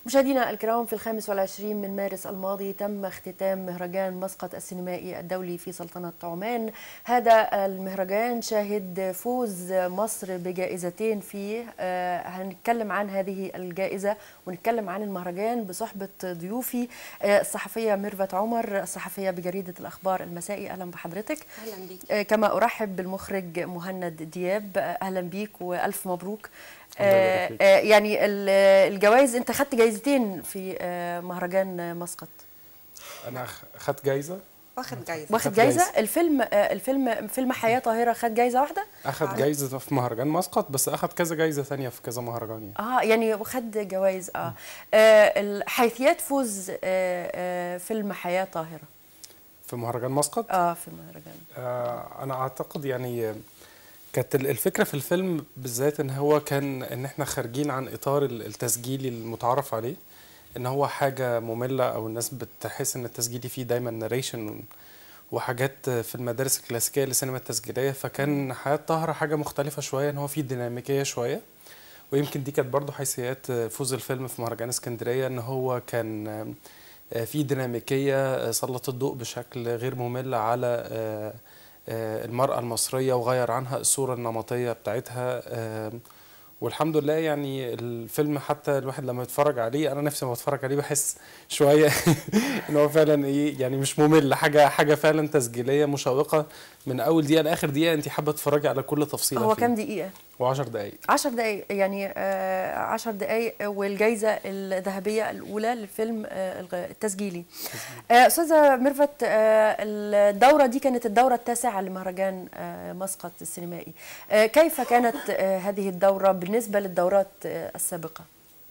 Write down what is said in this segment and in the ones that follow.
مشاهدينا الكرام في الخامس والعشرين من مارس الماضي تم اختتام مهرجان مسقط السينمائي الدولي في سلطنة عمان هذا المهرجان شاهد فوز مصر بجائزتين فيه آه، هنتكلم عن هذه الجائزة ونتكلم عن المهرجان بصحبة ضيوفي آه، الصحفية ميرفت عمر الصحفية بجريدة الأخبار المسائي أهلا بحضرتك اهلا بيك آه، كما أرحب بالمخرج مهند دياب آه، أهلا بيك وألف مبروك الله يبارك آه، فيك. آه، يعني ال- الجوائز أنت خدت جايزتين في آه، مهرجان مسقط انا خ- خدت جايزه واخد جايزه واخد خدت جايزة جايزة. الفيلم آه، الفيلم فيلم حياة طاهرة خد جايزة واحدة اخد آه. جايزه في مهرجان مسقط بس اخد كذا جايزه تانية في كذا مهرجان يعني اه يعني وخد جوائز اه, آه ال- حيثيات فوز آه آه فيلم حياة طاهرة في مهرجان مسقط اه في المهرجان آه انا اعتقد يعني كانت ال- الفكره في الفيلم بالذات ان هو كان ان احنا خارجين عن اطار ال- التسجيلي المتعارف عليه ان هو حاجه ممله او الناس بتحس ان التسجيلي فيه دايما ناريشن وحاجات في المدارس الكلاسيكيه للسينما التسجيليه فكان حياه طاهره حاجه مختلفه شويه ان هو فيه ديناميكيه شويه ويمكن دي كانت برضو حيثيات فوز الفيلم في مهرجان اسكندريه ان هو كان آه، في ديناميكيه آه، سلط الضوء بشكل غير ممل على آه، آه، المرأة المصرية وغير عنها الصورة النمطية بتاعتها آه، والحمد لله يعني الفيلم حتى الواحد لما يتفرج عليه انا نفسي لما بتفرج عليه بحس شويه ان هو فعلا ايه يعني مش ممل حاجه حاجه فعلا تسجيليه مشوقه من اول دقيقه لاخر دقيقه انت حابه تتفرجي على كل تفصيله هو فيه. كام دقيقة؟ و10 دقائق عشر دقايق يعني آه عشر دقايق والجائزة الذهبية الأولى للفيلم آه الغ- التسجيلي آه أستاذة ميرفت آه الدورة دي كانت الدورة التاسعة لمهرجان آه مسقط السينمائي آه كيف كانت آه هذه الدورة بالنسبة للدورات آه السابقة؟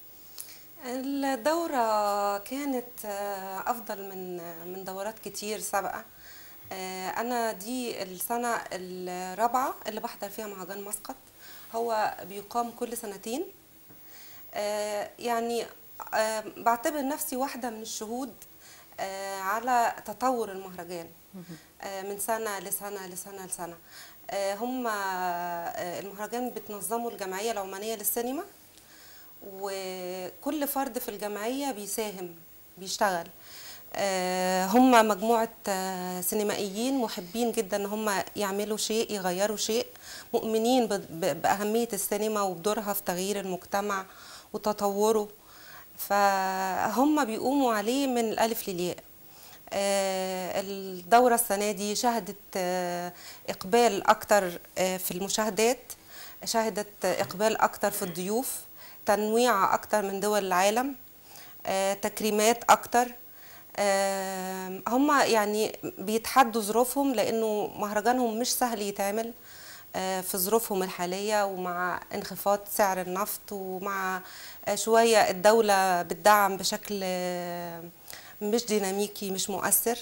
الدوره كانت آه، افضل من من دورات كتير سابقه آه، انا دي السنه الرابعه اللي بحضر فيها مهرجان مسقط هو بيقام كل سنتين آه، يعني آه، بعتبر نفسي واحده من الشهود آه، على تطور المهرجان آه، من سنه لسنه لسنه لسنه آه، هم آه، المهرجان بتنظمه الجمعيه العمانيه للسينما وكل فرد في الجمعية بيساهم بيشتغل آه، هم مجموعة آه، سينمائيين محبين جدا ان هم يعملوا شيء يغيروا شيء مؤمنين ب- ب- بأهمية السينما وبدورها في تغيير المجتمع وتطوره فهم بيقوموا عليه من الألف للياء آه، الدورة السنة دي شهدت آه، إقبال أكتر آه، في المشاهدات شهدت إقبال أكتر في الضيوف تنويع أكتر من دول العالم آه، تكريمات أكتر آه، هم يعني بيتحدوا ظروفهم لأنه مهرجانهم مش سهل يتعمل آه، في ظروفهم الحالية ومع انخفاض سعر النفط ومع آه، شوية الدولة بتدعم بشكل آه، مش ديناميكي مش مؤثر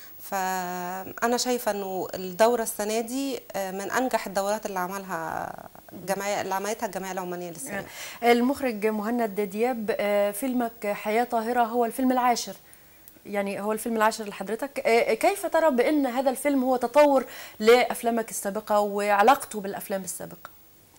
فأنا شايفة إنه الدورة السنة دي آه، من أنجح الدورات اللي عملها جمعية اللي عملتها الجمعية العمانية للسينما المخرج مهند دياب آه، فيلمك حياة طاهرة هو الفيلم العاشر يعني هو الفيلم العاشر لحضرتك آه، كيف ترى بأن هذا الفيلم هو تطور لأفلامك السابقة وعلاقته بالأفلام السابقة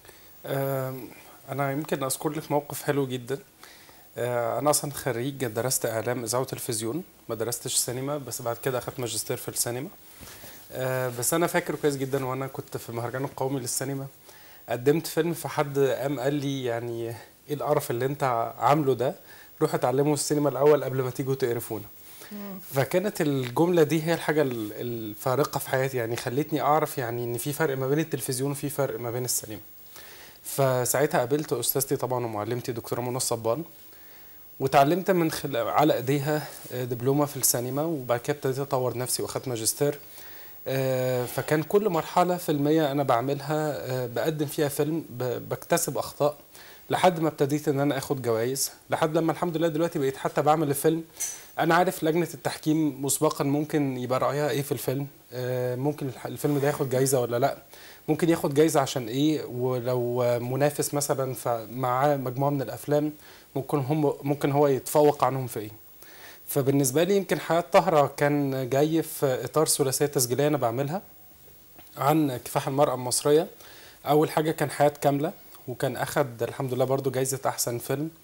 آم، انا يمكن اذكر لك موقف حلو جدا آه، انا اصلا خريج درست اعلام اذاعه وتلفزيون ما درستش سينما بس بعد كده اخدت ماجستير في السينما آه، بس انا فاكر كويس جدا وانا كنت في المهرجان القومي للسينما قدمت فيلم فحد قام قال لي يعني ايه القرف اللي انت عامله ده روح اتعلموا السينما الاول قبل ما تيجوا تقرفونا فكانت الجمله دي هي الحاجه ال- الفارقه في حياتي يعني خلتني اعرف يعني ان في فرق ما بين التلفزيون وفي فرق ما بين السينما فساعتها قابلت استاذتي طبعا ومعلمتي دكتوره منى الصبان وتعلمت من خل... على ايديها آه، دبلومه في السينما وبعد كده ابتديت اطور نفسي واخدت ماجستير آه، فكان كل مرحله فيلميه انا بعملها آه، بقدم فيها فيلم ب- بكتسب اخطاء لحد ما ابتديت ان انا اخد جوائز لحد لما الحمد لله دلوقتي بقيت حتى بعمل الفيلم انا عارف لجنه التحكيم مسبقا ممكن يبقى رايها ايه في الفيلم آه، ممكن الح- الفيلم ده ياخد جايزه ولا لا ممكن ياخد جايزه عشان ايه ولو آه، منافس مثلا فمعاه مجموعه من الافلام ممكن هم ممكن هو يتفوق عنهم في ايه فبالنسبه لي يمكن حياه طهره كان جاي في اطار ثلاثيه تسجيليه انا بعملها عن كفاح المراه المصريه اول حاجه كان حياه كامله وكان اخد الحمد لله برضو جايزه احسن فيلم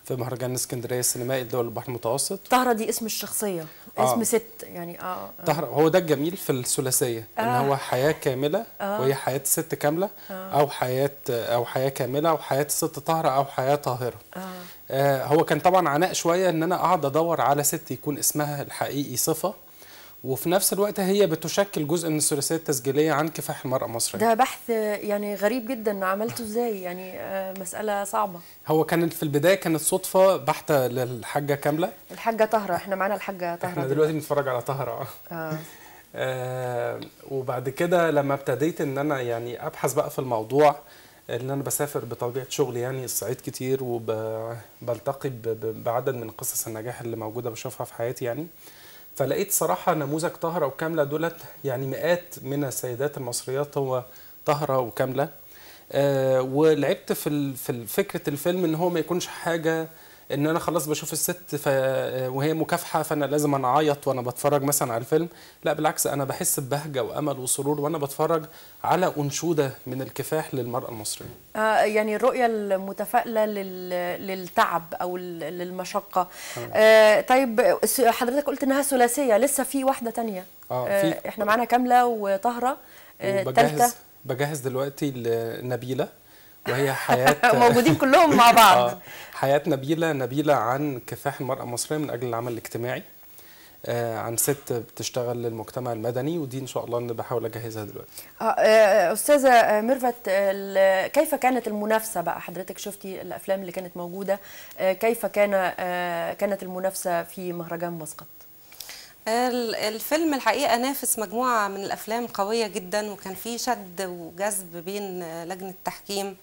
في مهرجان اسكندريه السينمائي لدول البحر المتوسط طهرة دي اسم الشخصية آه. اسم ست يعني اه, آه. طهر هو ده الجميل في الثلاثيه ان آه. هو حياه كامله آه. وهي حياه ست كامله او حياه او حياه كامله او حياه ست طاهره او حياه طاهره آه. آه هو كان طبعا عناء شويه ان انا اقعد ادور على ست يكون اسمها الحقيقي صفه وفي نفس الوقت هي بتشكل جزء من الثلاثيه التسجيليه عن كفاح المراه المصريه ده بحث يعني غريب جدا عملته ازاي يعني آه مسألة صعبة هو كانت في البدايه كانت صدفه بحته للحاجه كامله الحاجة طهرة احنا معانا الحاجة طهرة احنا دلوقتي بنتفرج على طهره آه. آه وبعد كده لما ابتديت ان انا يعني ابحث بقى في الموضوع ان انا بسافر بطبيعه شغلي يعني الصعيد كتير وبلتقي بعدد من قصص النجاح اللي موجوده بشوفها في حياتي يعني فلقيت صراحه نموذج طهره وكامله دولت يعني مئات من السيدات المصريات هو طهره وكامله آه ولعبت في ال- في فكره الفيلم ان هو ما يكونش حاجه ان انا خلاص بشوف الست ف... وهي مكافحه فانا لازم انا اعيط وانا بتفرج مثلا على الفيلم لا بالعكس انا بحس ببهجه وامل وسرور وانا بتفرج على انشوده من الكفاح للمراه المصريه آه يعني الرؤية المتفائلة لل... للتعب أو ال- للمشقة آه طيب س- حضرتك قلت إنها ثلاثية لسه في واحدة تانية اه آه في إحنا معانا كاملة وطهرة آه وبجهز تالتة بجهز دلوقتي لنبيله وهي حياه موجودين كلهم مع بعض آه، حياة نبيلة نبيلة عن كفاح المرأة المصرية من أجل العمل الاجتماعي آه، عن ست بتشتغل للمجتمع المدني ودي إن شاء الله أنا بحاول أجهزها دلوقتي آه، آه، أستاذة آه، ميرفت ال- كيف كانت المنافسة بقى حضرتك شفتي الأفلام اللي كانت موجودة آه، كيف كان آه، كانت المنافسة في مهرجان مسقط ال- الفيلم الحقيقة نافس مجموعة من الأفلام قوية جدا وكان في شد وجذب بين آه، لجنة التحكيم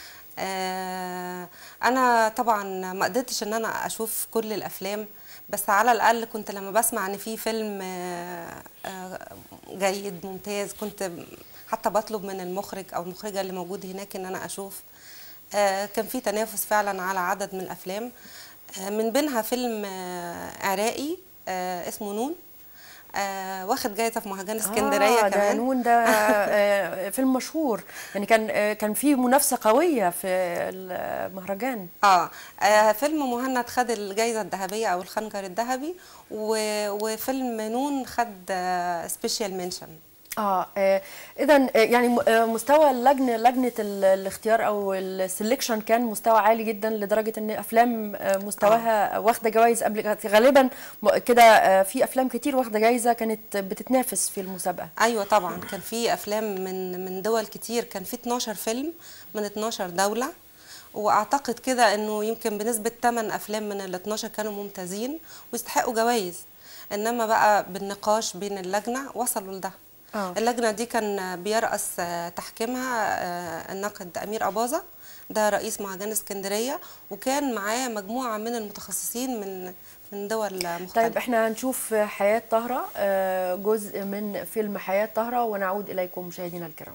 آه، أنا طبعا ما قدرتش إن أنا أشوف كل الأفلام بس على الأقل كنت لما بسمع إن في فيلم آه، آه، جيد ممتاز كنت حتى بطلب من المخرج أو المخرجة اللي موجود هناك إن أنا أشوف آه، كان في تنافس فعلا على عدد من الافلام آه، من بينها فيلم آه، عراقي آه، اسمه نون آه، واخد جايزه في مهرجان اسكندريه آه ده كمان نون ده آه، فيلم مشهور يعني كان آه، كان في منافسة قوية في المهرجان اه آه، فيلم مهند خد الجائزه الذهبيه او الخنجر الذهبي و- وفيلم نون خد سبيشال منشن اه اذا يعني م- آه، مستوى اللجنه لجنه ال- الاختيار او السلكشن كان مستوى عالي جدا لدرجه ان افلام آه، مستواها واخده جوائز قبل كده. غالبا م- كده آه، في افلام كتير واخده جايزه كانت بتتنافس في المسابقه ايوه طبعا كان في افلام من من دول كتير كان في 12 فيلم من 12 دوله واعتقد كده انه يمكن بنسبه 8 افلام من ال 12 كانوا ممتازين ويستحقوا جوائز انما بقى بالنقاش بين اللجنه وصلوا لده آه. اللجنه دي كان بيرأس آه، تحكيمها آه، الناقد امير اباظه ده رئيس مهرجان اسكندريه وكان معاه مجموعه من المتخصصين من من دول مختلفه طيب احنا هنشوف حياه طهره آه، جزء من فيلم حياه طهره ونعود اليكم مشاهدينا الكرام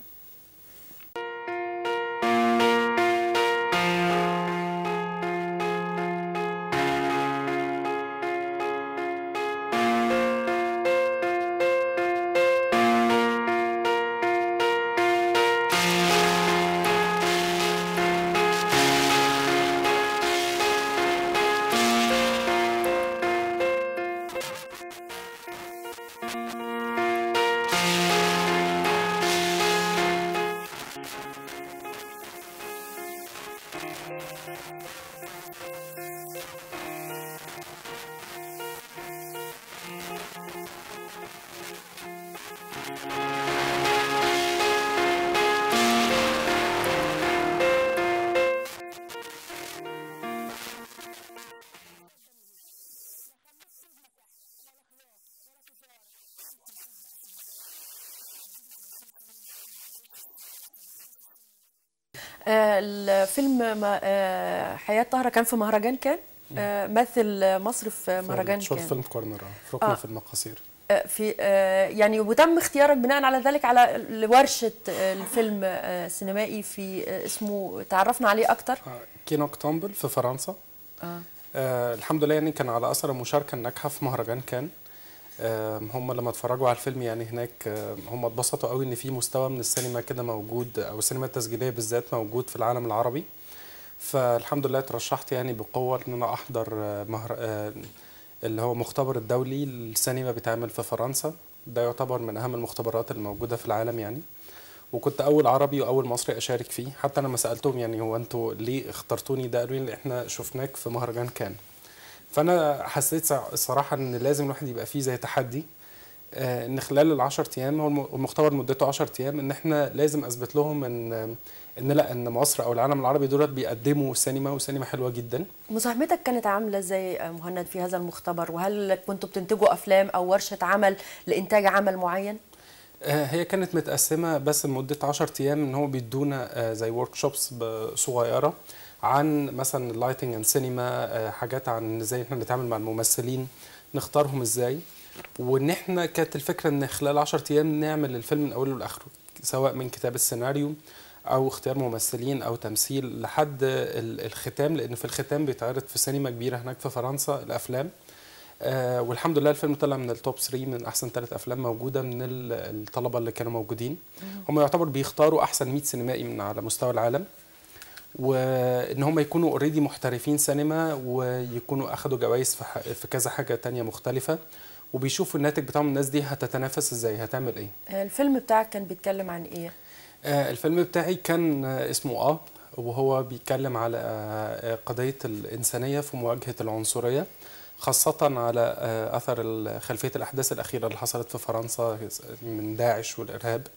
آه، الفيلم ما- آه، حياة طهرة كان في مهرجان كان آه، مثل مصر في مهرجان شورت كان فيلم كورنر آه، في ركن آه. فيلم قصير آه، في آه، يعني وتم اختيارك بناء على ذلك على ورشة آه، الفيلم آه، سينمائي في آه، اسمه تعرفنا عليه أكتر آه، كينوك تومبل في فرنسا آه. آه الحمد لله يعني كان على اثر المشاركه الناجحه في مهرجان كان آه هم لما اتفرجوا على الفيلم يعني هناك آه هم اتبسطوا قوي ان في مستوى من السينما كده موجود او السينما التسجيليه بالذات موجود في العالم العربي فالحمد لله اترشحت يعني بقوه ان انا احضر آه، مهر... آه، اللي هو مختبر الدولي للسينما بيتعمل في فرنسا ده يعتبر من اهم المختبرات الموجوده في العالم يعني وكنت اول عربي واول مصري اشارك فيه حتى لما سالتهم يعني هو انتوا ليه اخترتوني ده قالوا لي احنا شفناك في مهرجان كان فانا حسيت صع- الصراحه ان لازم الواحد يبقى فيه زي تحدي آه، ان خلال العشر ايام هو الم- المختبر مدته 10 ايام ان احنا لازم اثبت لهم ان ان لا ان مصر او العالم العربي دولت بيقدموا سينما وسينما حلوه جدا مساهمتك كانت عاملة ازاي آه، مهند في هذا المختبر وهل كنتوا بتنتجوا أفلام أو ورشة عمل لإنتاج عمل معين؟ آه، هي كانت متقسمة بس لمدة 10 أيام إن هو بيدونا آه، زي ورك شوبس صغيرة عن مثلا اللايتنج اند سينما حاجات عن ازاي احنا نتعامل مع الممثلين نختارهم ازاي وان احنا كانت الفكرة ان خلال 10 أيام نعمل الفيلم من أوله لآخره سواء من كتاب السيناريو أو اختيار ممثلين أو تمثيل لحد ال- الختام لأن في الختام بيتعرض في سينما كبيرة هناك في فرنسا الأفلام آه والحمد لله الفيلم طلع من التوب 3 من احسن ثلاث افلام موجوده من ال- الطلبه اللي كانوا موجودين هم يعتبر بيختاروا احسن 100 سينمائي من على مستوى العالم وان هم يكونوا اوريدي محترفين سينما ويكونوا اخدوا جوائز في, ح- في كذا حاجه تانية مختلفه وبيشوفوا الناتج بتاعهم الناس دي هتتنافس ازاي هتعمل ايه آه، الفيلم بتاعك كان بيتكلم عن إيه؟ آه، الفيلم بتاعي كان آه، اسمه اه وهو بيتكلم على آه، آه، قضية الإنسانية في مواجهة العنصرية خاصة على آه، أثر ال- خلفية الأحداث الأخيرة اللي حصلت في فرنسا من داعش والإرهاب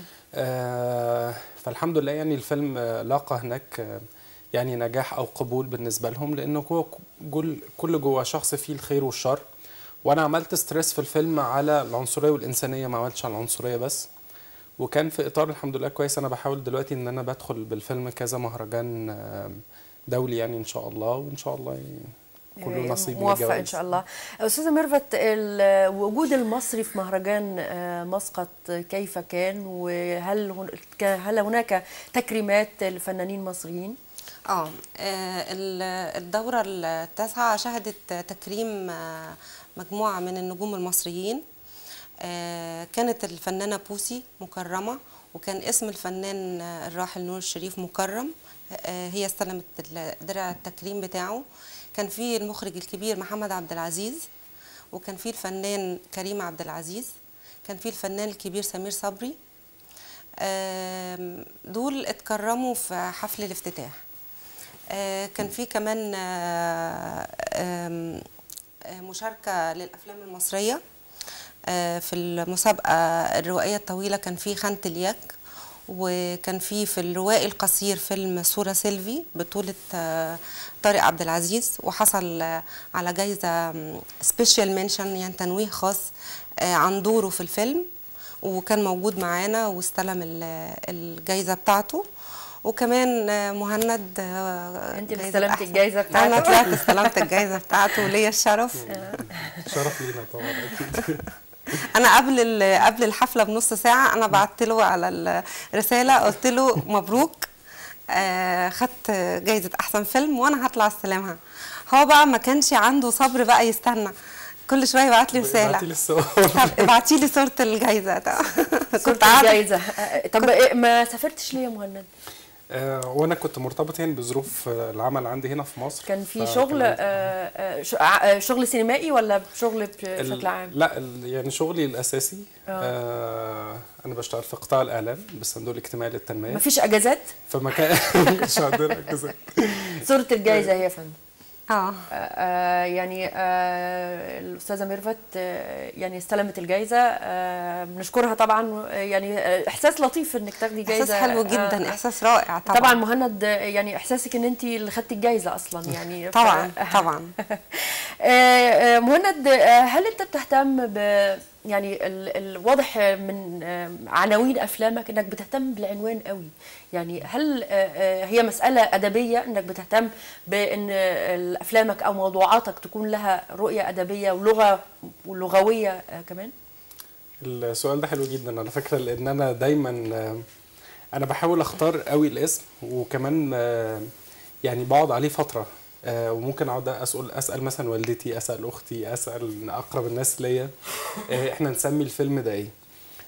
آه، فالحمد لله يعني الفيلم آه، لاقى هناك آه، يعني نجاح أو قبول بالنسبة لهم لأنه هو كل كل جوه شخص فيه الخير والشر وأنا عملت ستريس في الفيلم على العنصرية والإنسانية ما عملتش على العنصرية بس وكان في اطار الحمد لله كويس انا بحاول دلوقتي ان انا بدخل بالفيلم كذا مهرجان آم، دولي يعني ان شاء الله وان شاء الله ي- كله نصيب من موفق ان الجوائز. شاء الله استاذه ميرفت ال- وجود المصري في مهرجان آه، مسقط كيف كان وهل هن- كان- هل هناك تكريمات لفنانين مصريين اه آه، ال- الدورة التاسعة شهدت تكريم آه، مجموعة من النجوم المصريين آه، كانت الفنانة بوسي مكرمة وكان اسم الفنان آه، الراحل نور الشريف مكرم آه، هي استلمت ال- درع التكريم بتاعه كان في المخرج الكبير محمد عبد العزيز وكان في الفنان كريم عبد العزيز كان في الفنان الكبير سمير صبري آم، دول اتكرموا في حفل الافتتاح آه، كان في كمان آه، آم، آه، مشاركة للأفلام المصرية آه، في المسابقة الروائية الطويلة كان في خانة اليك وكان في في الروائي القصير فيلم صورة سيلفي بطولة آه، طارق عبد العزيز وحصل آه، على جايزة سبيشال منشن يعني تنويه خاص آه، عن دوره في الفيلم وكان موجود معانا واستلم ال- الجايزة بتاعته وكمان آه، مهند آه، أنت اللي جايزة استلمتي أحسن. الجايزة انا بتاعته. طلعت استلمت الجايزة بتاعته وليا الشرف شرف لينا طبعا اكيد انا قبل ال- قبل الحفله بنص ساعه انا بعت له على الرساله قلت له مبروك آه خدت جايزه احسن فيلم وانا هطلع استلمها هو بقى ما كانش عنده صبر بقى يستنى كل شويه يبعت لي رساله ابعتي لي الصور طب ابعتي لي صوره الجايزه ده صورة كنت قاعده الجايزة آه، طب إيه، ما سافرتش ليه يا مهند آه، وانا كنت مرتبط يعني بظروف آه، العمل عندي هنا في مصر كان في فكان شغل لازم- آه، آه، ش- آه، شغل سينمائي ولا شغل ال- بشكل عام لا ال- يعني شغلي الاساسي آه انا بشتغل في قطاع الاعلام بالصندوق الاجتماعي للتنميه مفيش اجازات فما كان ما كانش عندنا اجازات صورة الجايزة هي يا فندم اه آه، يعني آه، الأستاذة ميرفت آه، يعني استلمت الجايزة آه، بنشكرها طبعا آه، يعني آه، إحساس لطيف إنك تاخدي جايزة احساس حلو آه، جدا آه. احساس رائع طبعا طبعا مهند آه، يعني إحساسك إن أنت اللي خدتي الجايزة أصلا يعني ف- طبعا طبعا آه، آه، مهند آه، هل انت بتهتم ب يعني ال- الواضح من آه، عناوين افلامك انك بتهتم بالعنوان قوي يعني هل آه، آه، هي مساله ادبيه انك بتهتم بان آه، افلامك او موضوعاتك تكون لها رؤيه ادبيه ولغه ولغويه آه، كمان السؤال ده حلو جدا على فكرة لأن أنا دايما آه، أنا بحاول أختار قوي الاسم وكمان آه، يعني بقعد عليه فترة آه، وممكن أقعد أسأل أسأل مثلا والدتي أسأل أختي أسأل أقرب الناس ليا آه، إحنا نسمي الفيلم ده إيه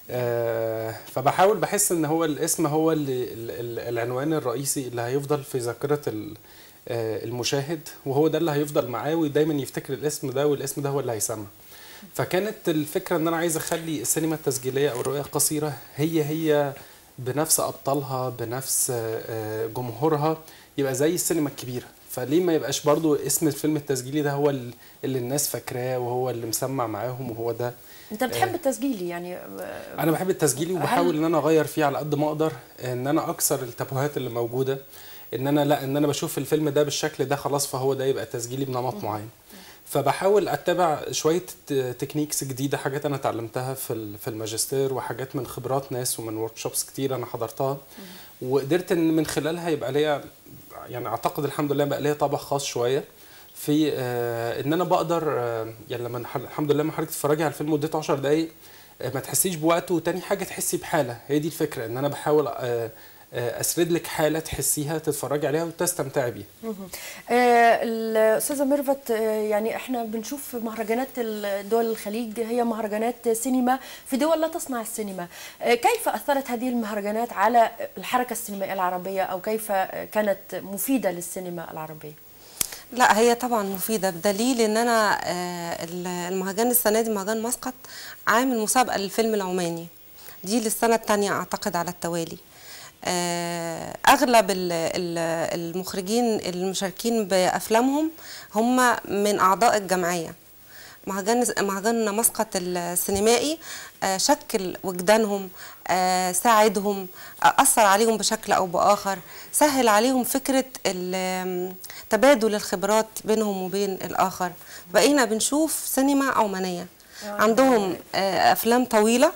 آه، فبحاول بحس ان هو الاسم هو اللي ال- ال- العنوان الرئيسي اللي هيفضل في ذاكره ال- آه، المشاهد وهو ده اللي هيفضل معاه ودايما يفتكر الاسم ده والاسم ده هو اللي هيسمع فكانت الفكره ان انا عايز اخلي السينما التسجيليه او الرؤيه القصيره هي هي بنفس ابطالها بنفس آه، آه، جمهورها يبقى زي السينما الكبيره فليه ما يبقاش برضو اسم الفيلم التسجيلي ده هو ال- اللي الناس فاكراه وهو اللي مسمع معاهم وهو ده انت بتحب التسجيلي يعني آه، انا بحب التسجيلي وبحاول ان انا اغير فيه على قد ما اقدر ان انا اكسر التابوهات اللي موجوده ان انا لا ان انا بشوف الفيلم ده بالشكل ده خلاص فهو ده يبقى تسجيلي بنمط معين فبحاول اتبع شويه ت- تكنيكس جديده حاجات انا اتعلمتها في ال- في الماجستير وحاجات من خبرات ناس ومن ورك شوبس كتير انا حضرتها وقدرت ان من خلالها يبقى ليا يعني اعتقد الحمد لله بقى ليا طابع خاص شويه في آه ان انا بقدر آه يعني لما نح- الحمد لله لما حضرتك تتفرجي على الفيلم مدته 10 دقائق آه ما تحسيش بوقته وتاني حاجه تحسي بحاله هي دي الفكره ان انا بحاول آه آه اسرد لك حاله تحسيها تتفرجي عليها وتستمتعي بيها آه، الأستاذة ميرفت آه، يعني احنا بنشوف مهرجانات ال- دول الخليج هي مهرجانات سينما في دول لا تصنع السينما آه، كيف أثرت هذه المهرجانات على الحركة السينمائية العربية أو كيف كانت مفيدة للسينما العربية؟ لا هي طبعا مفيده بدليل ان انا آه، المهرجان السنه دي مهرجان مسقط عامل مسابقه للفيلم العماني دي للسنه الثانيه اعتقد على التوالي آه، اغلب ال- ال- المخرجين المشاركين بافلامهم هم من اعضاء الجمعيه مهرجان مهرجان مسقط السينمائي آه، شكل وجدانهم آه، ساعدهم آه، أثر عليهم بشكل أو بآخر سهل عليهم فكرة ال- تبادل الخبرات بينهم وبين الآخر بقينا بنشوف سينما عمانية عندهم آه، أفلام طويلة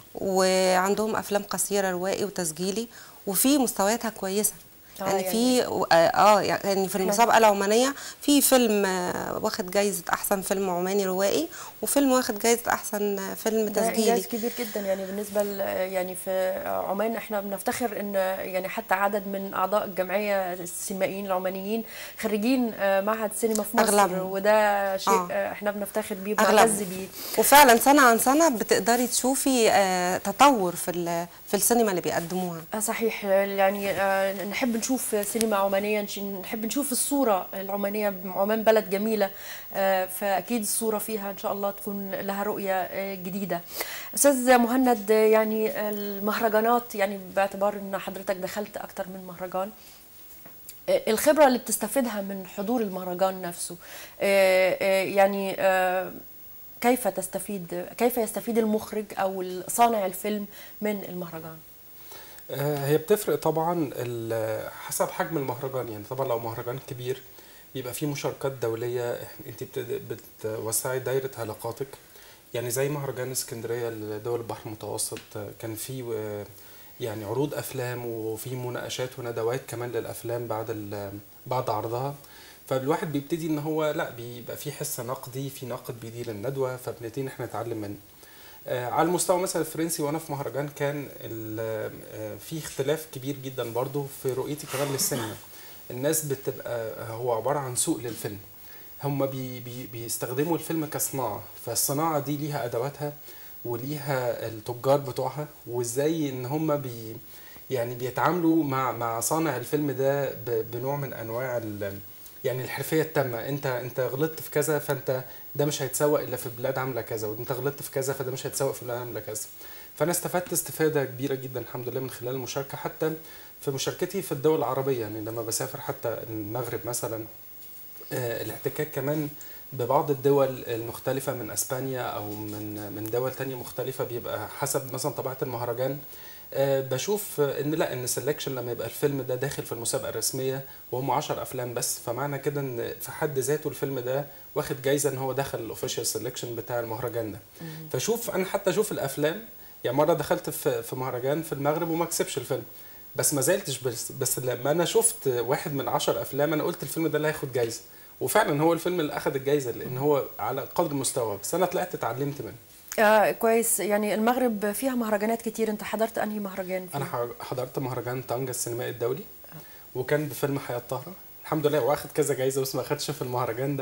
وعندهم أفلام قصيرة روائي وتسجيلي وفي مستوياتها كويسة آه، يعني يعني- في اه يعني في المسابقه العمانيه في فيلم آه، واخد جايزه احسن فيلم عماني روائي وفيلم واخد جايزه احسن آه، فيلم ده تسجيلي انجاز كبير جدا يعني بالنسبه ل- يعني في عمان احنا بنفتخر ان يعني حتى عدد من اعضاء الجمعيه السينمائيين العمانيين خريجين آه، معهد سينما في مصر أغلبهم. آه. وده شيء آه، احنا بنفتخر بيه أغلبهم. وبنعتز بيه وفعلا سنه عن سنه بتقدري تشوفي آه، تطور في ال- في السينما اللي بيقدموها آه، صحيح يعني آه، نحب نشوف سينما عمانية نش- نحب نشوف الصورة العمانية عمان بلد جميلة آه، فأكيد الصورة فيها إن شاء الله تكون لها رؤية آه، جديدة أستاذ مهند آه، يعني المهرجانات يعني باعتبار أن حضرتك دخلت أكتر من مهرجان آه، الخبرة اللي بتستفيدها من حضور المهرجان نفسه آه، آه، يعني آه، كيف تستفيد كيف يستفيد المخرج أو صانع الفيلم من المهرجان آه، هي بتفرق طبعا ال- حسب حجم المهرجان يعني طبعا لو مهرجان كبير بيبقى فيه مشاركات دولية إح- انت بت- بتوسعي دايرة علاقاتك يعني زي مهرجان اسكندرية لدول البحر المتوسط آه، كان فيه آه، يعني عروض افلام وفي مناقشات وندوات كمان للافلام بعد ال- بعد عرضها فالواحد بيبتدي ان هو لا بيبقى في حس نقدي في ناقد بيدير الندوه فبنبتدي ان احنا نتعلم منه آه، على المستوى مثلا الفرنسي وانا في مهرجان كان ال- آه، في اختلاف كبير جدا برضو في رؤيتي كمان للسينما الناس بتبقى هو عباره عن سوق للفيلم هم بي بي بيستخدموا الفيلم كصناعه فالصناعه دي ليها ادواتها وليها التجار بتوعها وازاي ان هم بي يعني بيتعاملوا مع مع صانع الفيلم ده ب- بنوع من انواع ال- يعني الحرفيه التامه انت انت غلطت في كذا فانت ده مش هيتسوق الا في بلاد عامله كذا وانت غلطت في كذا فده مش هيتسوق في بلاد عامله كذا فانا استفدت استفاده كبيره جدا الحمد لله من خلال المشاركه حتى في مشاركتي في الدول العربيه يعني لما بسافر حتى المغرب مثلا آه، الاحتكاك كمان ببعض الدول المختلفة من اسبانيا او من من دول تانية مختلفة بيبقى حسب مثلا طبيعة المهرجان آه، بشوف آه، ان لا ان السلكشن لما يبقى الفيلم ده داخل في المسابقة الرسمية وهم 10 افلام بس فمعنى كده ان في حد ذاته الفيلم ده واخد جايزة ان هو دخل الاوفيشال سelection بتاع المهرجان ده فشوف انا حتى اشوف الافلام يعني مرة دخلت في في مهرجان في المغرب وما كسبش الفيلم بس ما زالتش بس, بس لما انا شفت واحد من عشر افلام انا قلت الفيلم ده اللي هياخد جايزه وفعلا هو الفيلم اللي اخذ الجايزه لان هو على قدر المستوى بس انا طلعت اتعلمت منه آه كويس يعني المغرب فيها مهرجانات كتير انت حضرت انهي مهرجان فيه؟ انا ح- حضرت مهرجان طنجة السينمائي الدولي وكان بفيلم حياة طهرة الحمد لله واخد كذا جايزه بس ما اخدش في المهرجان ده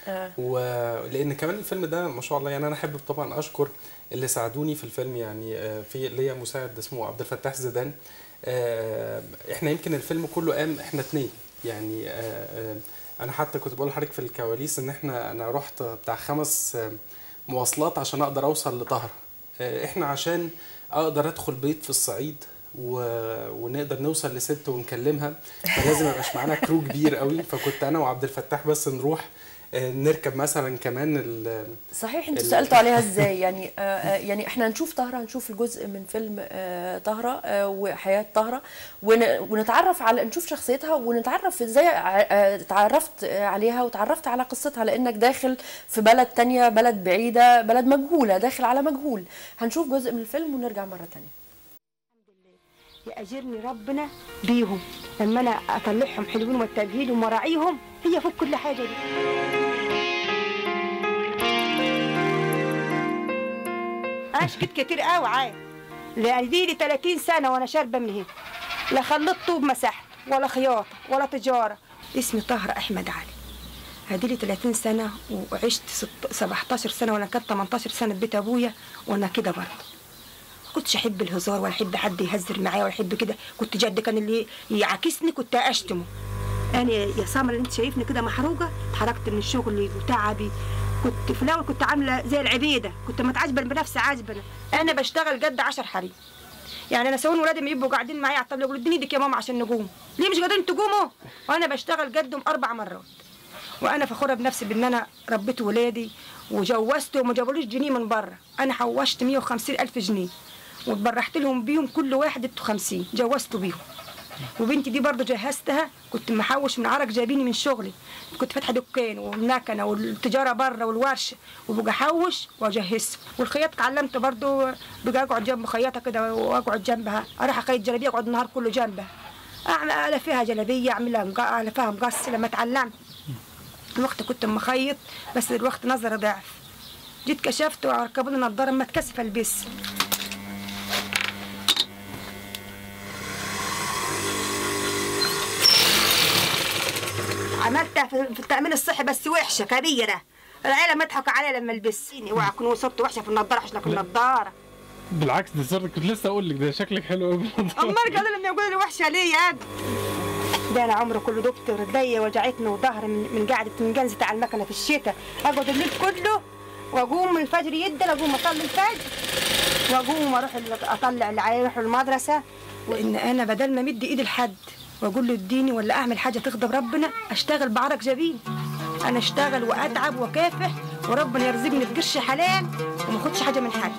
آه. ولان كمان الفيلم ده ما شاء الله يعني انا حابب طبعا اشكر اللي ساعدوني في الفيلم يعني آه، في ليا مساعد اسمه عبد الفتاح زيدان آه، احنا يمكن الفيلم كله قام احنا اتنين يعني آه، آه، انا حتى كنت بقول لحضرتك في الكواليس ان احنا انا رحت بتاع خمس آه، مواصلات عشان اقدر اوصل لطهر آه، احنا عشان اقدر ادخل بيت في الصعيد و... ونقدر نوصل لست ونكلمها فلازم يبقاش معانا كرو كبير قوي فكنت انا وعبد الفتاح بس نروح آه، نركب مثلا كمان ال... صحيح انتوا ال- سالتوا عليها ازاي يعني آه آه، يعني احنا نشوف طهره نشوف الجزء من فيلم آه طهره آه وحياه طهره ون- ونتعرف على نشوف شخصيتها ونتعرف ازاي ع- آه، اتعرفت آه، عليها وتعرفت على قصتها لانك داخل في بلد تانية بلد بعيده بلد مجهوله داخل على مجهول هنشوف جزء من الفيلم ونرجع مره تانية يأجرني ربنا بيهم لما انا اطلعهم حلوين واتجهيلهم وراعيهم هي فوق كل حاجه دي اشكت كتير قوي عاد لان دي لي 30 سنه وانا شاربه من هنا لا خلطت طوب مسحت ولا خياطه ولا تجاره اسمي طاهره احمد علي هدي لي 30 سنه وعشت ست- 17 سنه وانا كانت 18 سنه في بيت ابويا وانا كده برضه كنتش احب الهزار ولا احب حد يهزر معايا ولا احب كده كنت جد كان اللي يعاكسني كنت اشتمه انا يا سمر اللي انت شايفني كده محروقه اتحركت من شغلي وتعبي كنت في الاول كنت عامله زي العبيده كنت متعجبه بنفسي عاجبه انا بشتغل جد عشر حريم يعني انا سوون ولادي ما يبقوا قاعدين معايا على الطاوله يقولوا اديني ايدك يا ماما عشان نقوم ليه مش قادرين تقوموا وانا بشتغل جدهم اربع مرات وانا فخوره بنفسي بان انا ربيت ولادي وجوزت وما جابوليش جنيه من بره انا حوشت 150 الف جنيه واتبرحت لهم بيهم كل واحد ادوا 50 جوزت بيهم وبنتي دي برضه جهزتها كنت محوش من عرق جايبيني من شغلي كنت فاتحه دكان والمكنه والتجاره بره والورشه وبقى احوش واجهزها والخياط اتعلمت برضه بقى اقعد جنب خياطه كده واقعد جنبها اروح اخيط جلابيه اقعد النهار كله جنبها اعمل الفيها جلابيه اعملها مق- الفها مقص لما اتعلمت الوقت كنت مخيط بس الوقت نظري ضعف جيت كشفت وركبوني نضاره ما اتكسف البس عملتها في في التأمين الصحي بس وحشة كبيرة العيلة ما تضحك عليا لما البسيني اوعى اكون صرت وحشة في النضارة عشان اكون نضارة بالعكس ده صرت كنت لسه اقول لك ده شكلك حلو قوي امال قالوا لما يقولوا لي وحشة ليه يا أبي؟ ده انا عمري كله دكتور رجليا وجعتني وظهري من من قعدة من جنزة على المكنة في الشتاء اقعد الليل كله واقوم من الفجر يدن اقوم اصلي الفجر واقوم اروح ال- اطلع العيال يروحوا المدرسة لان انا بدل ما مدي ايدي لحد واقول له اديني ولا اعمل حاجة تغضب ربنا اشتغل بعرق جبين انا اشتغل واتعب وكافح وربنا يرزقني بقرش حلال وما اخدش حاجة من حد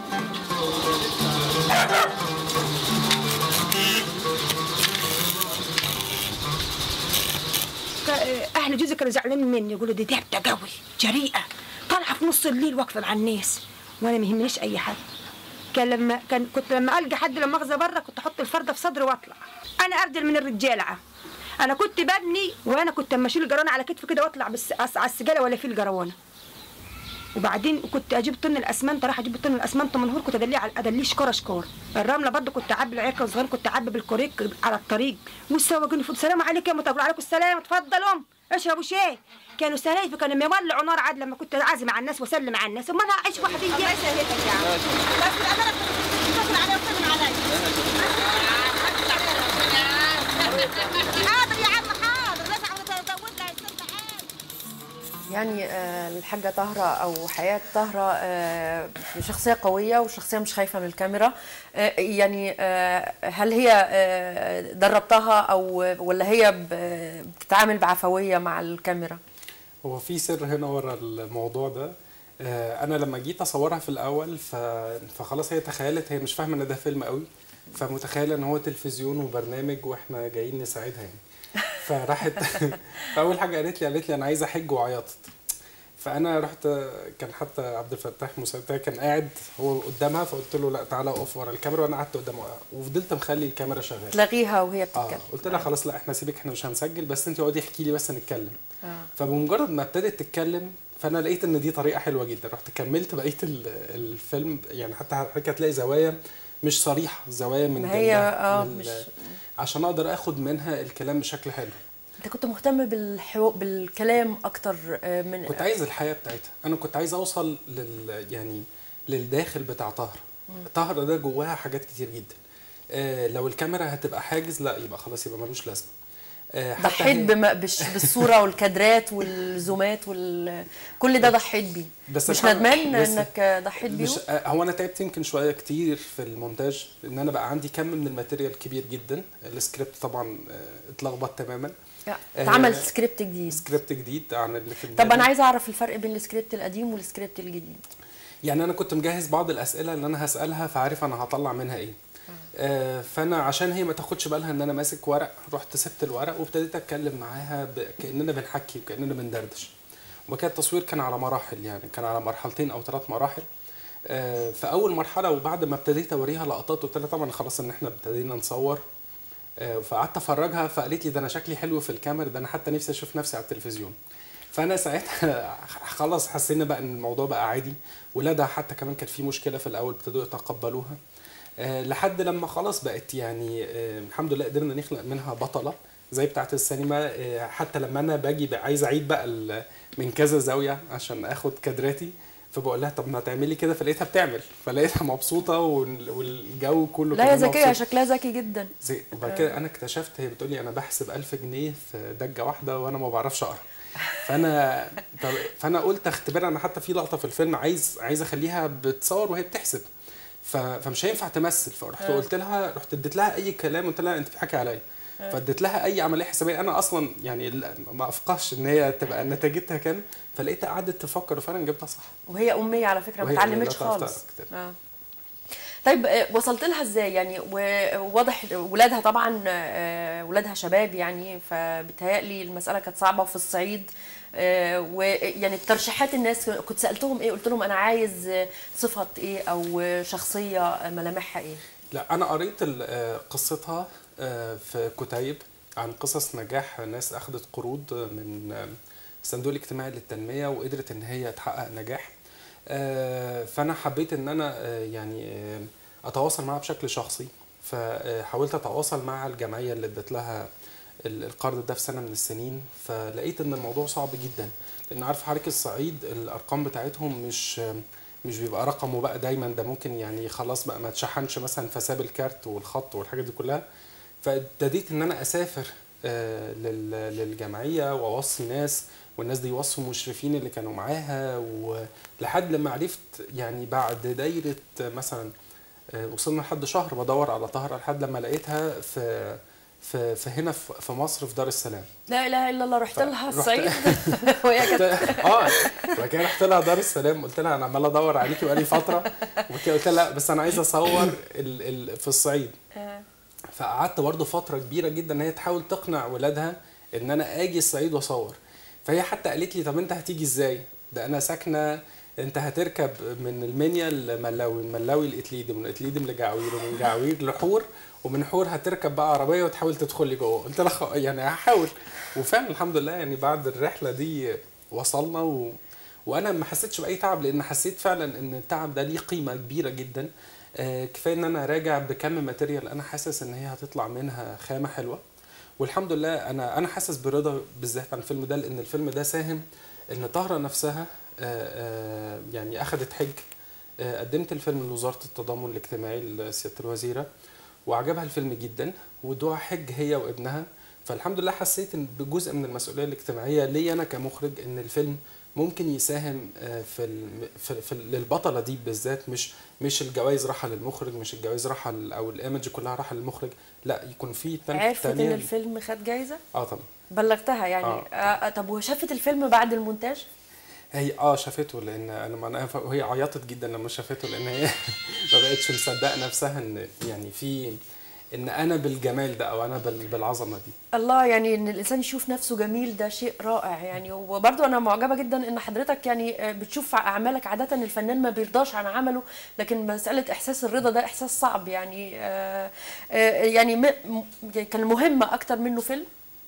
ك- اهل جوزي كانوا زعلانين مني يقولوا دي تعبت قوي جريئه طالعه في نص الليل واقفه مع الناس وانا ما يهمنيش اي حد كان لما كان كنت لما القى حد لما مؤاخذه بره كنت احط الفرده في صدري واطلع انا ارجل من الرجاله انا كنت ببني وانا كنت اما اشيل الجرانه على كتفي كده واطلع بس على السجاله ولا في الجرانه وبعدين كنت اجيب طن الاسمنت راح اجيب طن الاسمنت من هور كنت ادليه على ادليه شكاره شكاره الرمله برضه كنت اعبي العركه صغير كنت اعبي بالكوريك على الطريق والسواقين يقولوا السلام عليكم يا متقول عليكم السلام اتفضلوا اشربوا شاي كانوا سلايف كانوا يولعوا نار عاد لما كنت اعزم على الناس واسلم على الناس امال انا اعيش وحدي الله يسهلك يا عم بس الامانه تتصل عليا وتسلم عليا حاضر يا عم حاضر بس عم تزود لها يصير معاك يعني آه، الحاجة طهرة أو حياة طهرة آه، شخصية قوية وشخصية مش خايفة من الكاميرا آه، يعني آه، هل هي آه، دربتها أو ولا هي ب- بتتعامل بعفوية مع الكاميرا؟ هو في سر هنا ورا الموضوع ده آه، انا لما جيت اصورها في الاول ف... فخلاص هي تخيلت هي مش فاهمه ان ده فيلم قوي فمتخيله ان هو تلفزيون وبرنامج واحنا جايين نساعدها يعني فراحت فاول حاجه قالت لي قالت لي انا عايزه احج وعيطت فانا رحت كان حتى عبد الفتاح مساعد بتاعي كان قاعد هو قدامها فقلت له لا تعالى اقف ورا الكاميرا وانا قعدت قدامه وفضلت مخلي الكاميرا شغاله تلاغيها وهي اه بتتكلم قلت لها خلاص لا احنا سيبك احنا مش هنسجل بس انت اقعدي احكي لي بس نتكلم آه. فبمجرد ما ابتدت تتكلم فانا لقيت ان دي طريقه حلوه جدا رحت كملت بقيه ال- الفيلم يعني حتى حضرتك هتلاقي زوايا مش صريحه زوايا من ما هي جنبها، اه من ال- مش عشان اقدر اخد منها الكلام بشكل حلو انت كنت مهتم بالحو... بالكلام اكتر آه، من كنت عايز الحياه بتاعتها انا كنت عايز اوصل لل يعني للداخل بتاع طهر طهر ده جواها حاجات كتير جدا آه لو الكاميرا هتبقى حاجز لا يبقى خلاص يبقى ملوش لازمه آه حتى ضحيت هي- بم... بش... بالصوره والكادرات والزومات وال... كل ده ضحيت بيه بس مش الحمد- ندمان بس- انك ضحيت بيه مش آه، هو انا تعبت يمكن شويه كتير في المونتاج ان انا بقى عندي كم من الماتيريال كبير جدا السكريبت طبعا آه، اتلخبط تماما آه، اتعمل سكريبت جديد سكريبت جديد عن اللي في طب دماغي. انا عايزه اعرف الفرق بين السكريبت القديم والسكريبت الجديد يعني انا كنت مجهز بعض الاسئله اللي انا هسالها فعارف انا هطلع منها ايه آه فانا عشان هي ما تاخدش بالها ان انا ماسك ورق رحت سبت الورق وابتديت اتكلم معاها ب... كاننا بنحكي وكاننا بندردش وكان التصوير كان على مراحل يعني كان على مرحلتين او ثلاث مراحل آه في اول مرحله وبعد ما ابتديت اوريها لقطات قلت لها طبعا خلاص ان احنا ابتدينا نصور آه، فقعدت افرجها فقالت لي ده انا شكلي حلو في الكاميرا ده انا حتى نفسي اشوف نفسي على التلفزيون فانا ساعتها خلاص حسينا بقى ان الموضوع بقى عادي ولادها حتى كمان كان في مشكله في الاول ابتدوا يتقبلوها آه، لحد لما خلاص بقت يعني آه، الحمد لله قدرنا نخلق منها بطله زي بتاعه السينما آه، حتى لما انا باجي بقى عايز اعيد بقى ال- من كذا زاويه عشان اخد كادراتي فبقول لها طب ما تعملي كده فلقيتها بتعمل فلقيتها مبسوطه وال- والجو كله لا يا كمان ذكيه مبسوط. شكلها ذكي جدا زي وبعد كده انا اكتشفت هي بتقول لي انا بحسب 1000 جنيه في دجه واحده وانا ما بعرفش اقرا فانا طب فانا قلت اختبرها انا حتى في لقطه في الفيلم عايز عايز اخليها بتصور وهي بتحسب ف... فمش هينفع تمثل فرحت قلت لها رحت اديت لها اي كلام قلت لها انت بتضحكي عليا فاديت لها اي عمليه حسابيه انا اصلا يعني ال- ما افقهش ان هي تبقى نتيجتها كام فلقيتها قعدت تفكر وفعلا جبتها صح وهي اميه على فكره ما وهي أمية، لا اتعلمتش تعرف خالص تقرا كتاب. آه. طيب آه، وصلت لها ازاي يعني وواضح ولادها طبعا آه، ولادها شباب يعني فبتهيألي المسألة كانت صعبة وفي الصعيد آه، ويعني ترشيحات الناس كنت سألتهم ايه قلت لهم انا عايز آه، صفة ايه او آه، شخصية آه، ملامحها ايه لا انا قريت ال- آه، قصتها آه، في كتيب عن قصص نجاح ناس اخذت قروض من آه، الصندوق الاجتماعي للتنميه وقدرت ان هي تحقق نجاح آه، فانا حبيت ان انا آه، يعني آه، اتواصل معاها بشكل شخصي فحاولت اتواصل مع الجمعيه اللي ادت لها ال- القرض ده في سنه من السنين فلقيت ان الموضوع صعب جدا لان عارف حضرتك الصعيد الارقام بتاعتهم مش مش بيبقى رقمه بقى دايما ده ممكن يعني خلاص بقى ما تشحنش مثلا فساب الكارت والخط والحاجات دي كلها فابتديت ان انا اسافر آه، لل- للجمعيه واوصي ناس والناس دي يوصوا المشرفين اللي كانوا معاها ولحد لما عرفت يعني بعد دايره مثلا آه، وصلنا لحد شهر بدور على طهره لحد لما لقيتها في في في هنا في في مصر في دار السلام لا اله الا الله رحت ف- لها رحت- الصعيد وهي كانت اه بعد كده رحت لها دار السلام قلت لها انا عمال ادور عليكي بقالي فتره وبعد كده قلت لها لا بس انا عايز اصور ال ال في الصعيد فقعدت برضه فتره كبيره جدا ان هي تحاول تقنع ولادها ان انا اجي الصعيد واصور فهي حتى قالت لي طب انت هتيجي ازاي ده انا ساكنه انت هتركب من المنيا لملاوي من ملاوي لاتليدم من اتليدم لجعوير ومن جعوير لحور ومن حور هتركب بقى عربيه وتحاول تدخلي جوه قلت لها خ- يعني هحاول وفعلا الحمد لله يعني بعد الرحله دي وصلنا و... وانا ما حسيتش باي تعب لان حسيت فعلا ان التعب ده ليه قيمه كبيره جدا آه، كفايه ان انا راجع بكم ماتيريال انا حاسس ان هي هتطلع منها خامه حلوه والحمد لله انا انا حاسس برضا بالذات عن الفيلم ده لان الفيلم ده ساهم ان طهره نفسها آه، آه، يعني اخذت حج آه، قدمت الفيلم لوزاره التضامن الاجتماعي لسياده الوزيره وعجبها الفيلم جدا ودعا حج هي وابنها فالحمد لله حسيت ان بجزء من المسؤوليه الاجتماعيه ليا انا كمخرج ان الفيلم ممكن يساهم آه، في, الم- في, في للبطله دي بالذات مش مش الجوائز راحه للمخرج مش الجوائز راحه ل- او الايمج كلها راحه للمخرج لا يكون في تنف عرفت ان تانية- الفيلم خد جايزة اه طبعا بلغتها يعني آه. آه. آه طب وشافت الفيلم بعد المونتاج هي اه شافته لان انا معناها ف- وهي عيطت جدا لما شافته لان هي ما بقتش مصدقه نفسها ان يعني في ان انا بالجمال ده او انا بال- بالعظمه دي الله يعني ان الانسان يشوف نفسه جميل ده شيء رائع يعني وبرضه انا معجبه جدا ان حضرتك يعني آه، بتشوف اعمالك عاده الفنان ما بيرضاش عن عمله لكن مساله احساس الرضا ده احساس صعب يعني آه، آه، يعني م- م- كان مهم اكتر منه فيلم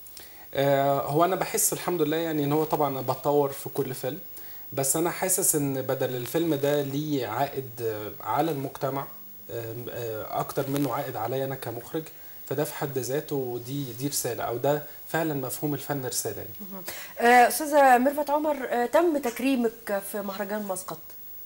آه، هو انا بحس الحمد لله يعني ان هو طبعا أنا بتطور في كل فيلم بس انا حاسس ان بدل الفيلم ده ليه عائد آه، على المجتمع آم، آه، اكتر منه عائد عليا انا كمخرج فده في حد ذاته دي دي رساله او ده فعلا مفهوم الفن رساله يعني. آه، استاذه ميرفت عمر آه، تم تكريمك في مهرجان مسقط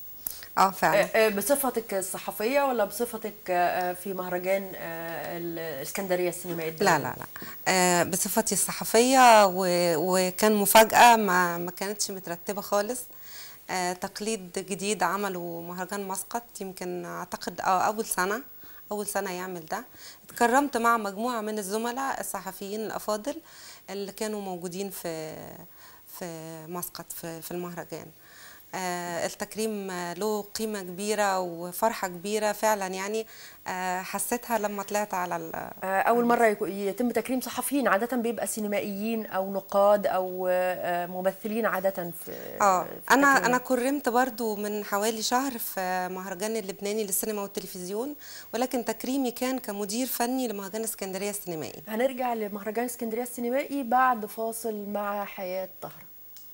اه فعلا آه، آه، بصفتك الصحفيه ولا بصفتك آه، في مهرجان آه، الاسكندريه السينمائي الدولي؟ لا لا لا آه، بصفتي الصحفية و- وكان مفاجأة ما ما كانتش مترتبة خالص آه، تقليد جديد عمله مهرجان مسقط يمكن أعتقد آه، أول سنة أول سنة يعمل ده اتكرمت مع مجموعة من الزملاء الصحفيين الأفاضل اللي كانوا موجودين في في مسقط في في المهرجان آه، التكريم آه، له قيمة كبيرة وفرحة كبيرة فعلا يعني آه، حسيتها لما طلعت على ال- آه، أول مرة يكو- يتم تكريم صحفيين عادة بيبقى سينمائيين أو نقاد أو آه، ممثلين عادة في اه في انا التكريم. انا كرمت برضو من حوالي شهر في مهرجان اللبناني للسينما والتلفزيون ولكن تكريمي كان كمدير فني لمهرجان اسكندريه السينمائي هنرجع لمهرجان اسكندرية السينمائي بعد فاصل مع حياة طهر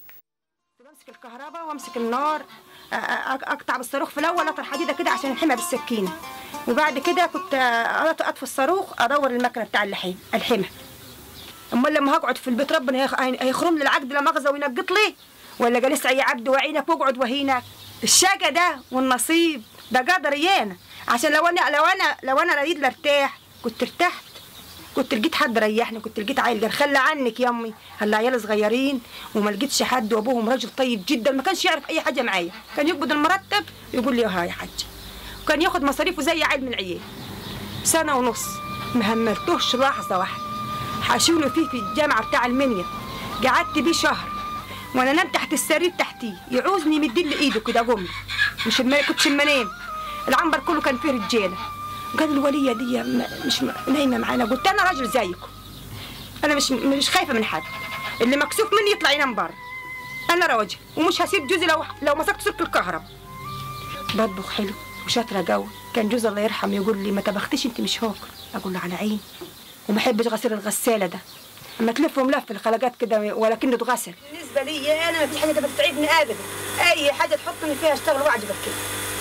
بمسك الكهرباء وامسك النار أ- أ- اقطع بالصاروخ في الاول اطر حديده كده عشان الحمها بالسكينه وبعد كده كنت أ- اطفي الصاروخ ادور المكنه بتاع اللحيم الحمها امال لما هقعد في البيت ربنا هيخ- هي- هيخرم لي العقد لا مؤاخذه وينقط لي ولا جالس اي عبد وعينك واقعد وهينك الشقى ده والنصيب ده قدر يانا عشان لو انا لو انا لو انا اريد ارتاح كنت ارتحت كنت لقيت حد ريحني كنت لقيت عيل قال خلى عنك يا امي هلا عيال صغيرين وما لقيتش حد وابوهم راجل طيب جدا ما كانش يعرف اي حاجه معايا كان يقبض المرتب يقول لي هاي يا حاج وكان ياخد مصاريفه زي عيل من العيال سنه ونص ما هملتوش لحظه واحده حاشوني فيه في الجامعه بتاع المنيا قعدت بيه شهر وانا نام تحت السرير تحتيه يعوزني يمد لي ايده كده قومي مش ما كنتش اما انام العنبر كله كان فيه رجاله قال الوليه دي م- مش م- نايمه معانا قلت انا راجل زيكم انا مش مش خايفه من حد اللي مكسوف مني يطلع ينام بره انا راجل ومش هسيب جوزي لو لو مسكت سلك الكهرباء بطبخ حلو وشاطره جو كان جوزي الله يرحم يقول لي ما طبختيش انت مش هاكل اقول له على عيني وما احبش غسيل الغساله ده اما تلف وملف الخلقات كده ولكنه اتغسل بالنسبه لي انا ما في حاجه بتتعبني ابدا اي حاجه تحطني فيها اشتغل واعجبك كده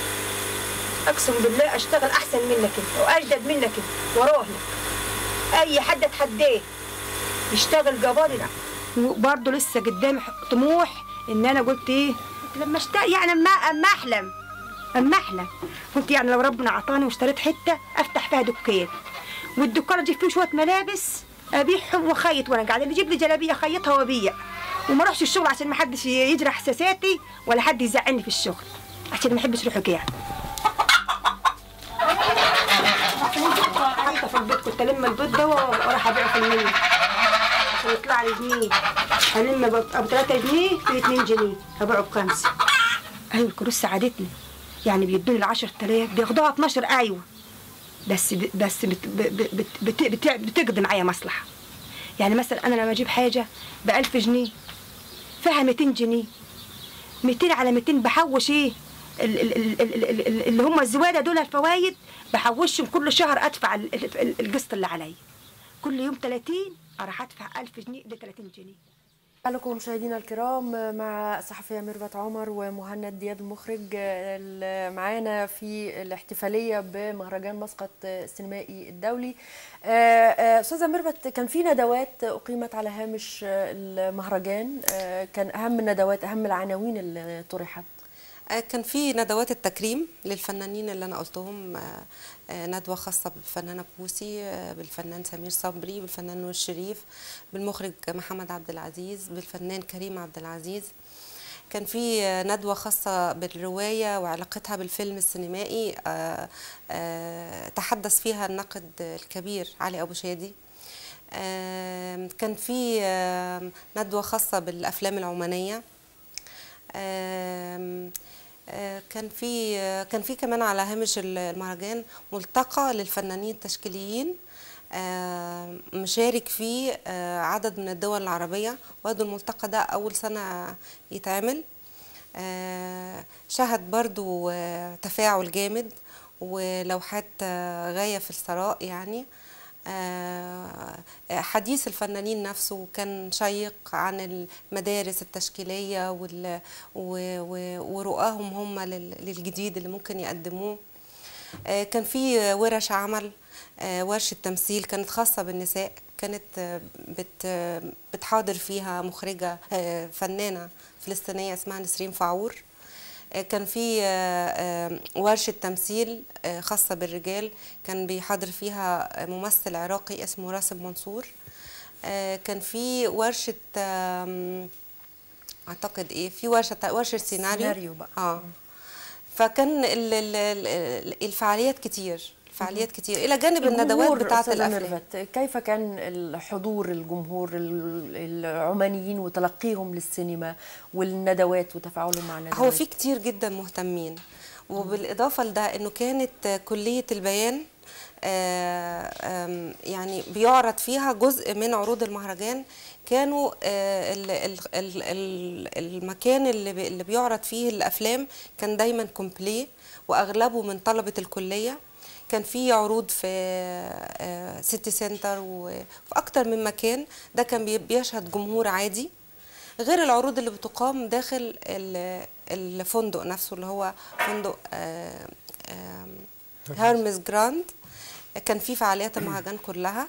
اقسم بالله اشتغل احسن منك انت واجدد منك انت وراهنك اي حد اتحداه يشتغل جباري لا وبرضه لسه قدامي ح- طموح ان انا قلت ايه لما اشتاق يعني اما اما احلم اما احلم قلت يعني لو ربنا عطاني واشتريت حته افتح فيها دكان والدكان اجيب فيه شويه ملابس ابيعهم واخيط وانا قاعده اللي يجيب لي جلابيه اخيطها وابيع وما اروحش الشغل عشان ما حدش يجرح احساساتي ولا حد يزعلني في الشغل عشان ما احبش اروح قاعد حتى في البيت كنت الم البيض ده واروح ابيعه في المنيا عشان يطلع لي جنيه الم ب- ابو 3 جنيه في 2 جنيه ابيعه بخمسه ايوه الكروس ساعدتني يعني بيدوني ال 10000 بياخدوها 12 ايوه بس ب- بس بت بت بت بت بت بتقضي معايا مصلحه يعني مثلا انا لما اجيب حاجه ب 1000 جنيه فيها 200 جنيه 200 على 200 بحوش ايه ال- ال- ال- ال- ال- ال- اللي هم الزواده دول الفوايد بحوشهم كل شهر ادفع ال- ال- ال- القسط اللي عليا كل يوم 30 اروح ادفع 1000 جنيه ل 30 جنيه لكم مشاهدينا الكرام مع الصحفية ميرفت عمر ومهند دياب المخرج اللي معانا في الاحتفالية بمهرجان مسقط السينمائي الدولي آه، آه، أستاذة ميرفت كان في ندوات أقيمت على هامش المهرجان آه، كان أهم الندوات أهم العناوين اللي طرحت آه، كان في ندوات التكريم للفنانين اللي انا قلتهم آه، آه، ندوه خاصه بالفنانه بوسي آه، بالفنان سمير صبري بالفنان نور الشريف بالمخرج محمد عبد العزيز بالفنان كريم عبد العزيز كان في آه، ندوة خاصة بالرواية وعلاقتها بالفيلم السينمائي آه، آه، تحدث فيها الناقد الكبير علي أبو شادي آم، كان في آم، ندوة خاصة بالأفلام العمانية آم، آه، كان في آه، كان في كمان على هامش المهرجان ملتقى للفنانين التشكيليين آه، مشارك فيه آه، عدد من الدول العربية وهذا الملتقى ده أول سنة يتعمل آه، شهد برضو آه، تفاعل جامد ولوحات آه، غاية في الثراء يعني آه، حديث الفنانين نفسه كان شيق عن المدارس التشكيلية وال- و- و- ورؤاهم هم لل- للجديد اللي ممكن يقدموه آه، كان في ورش عمل آه، ورشة تمثيل كانت خاصة بالنساء كانت آه، بت آه، بتحاضر فيها مخرجة آه، فنانة فلسطينية اسمها نسرين فاعور آه، كان في آه، آه، ورشة تمثيل آه، خاصة بالرجال كان بيحاضر فيها آه، ممثل عراقي اسمه راسم منصور آه، كان في ورشة آم، اعتقد ايه في ورشه ورشه سيناريو سيناريو بقى. اه فكان ال- ال- ال- الفعاليات كتير الفعاليات كتير الى جانب الندوات الجمهور بتاعه أستاذة الافلام ميرفت كيف كان الحضور الجمهور ال- العمانيين وتلقيهم للسينما والندوات وتفاعلهم مع الندوات هو في كتير جدا مهتمين وبالاضافه لده انه كانت كليه البيان آه، آم، يعني بيعرض فيها جزء من عروض المهرجان كانوا آه، ال- ال- ال- ال- المكان اللي بي- اللي بيعرض فيه الافلام كان دايما كومبلي واغلبه من طلبه الكليه كان في عروض في آه، سيتي سنتر وفي اكتر من مكان ده كان بي- بيشهد جمهور عادي غير العروض اللي بتقام داخل ال- الفندق نفسه اللي هو فندق آه، آم، هيرمس جراند كان في فعاليات المهرجان كلها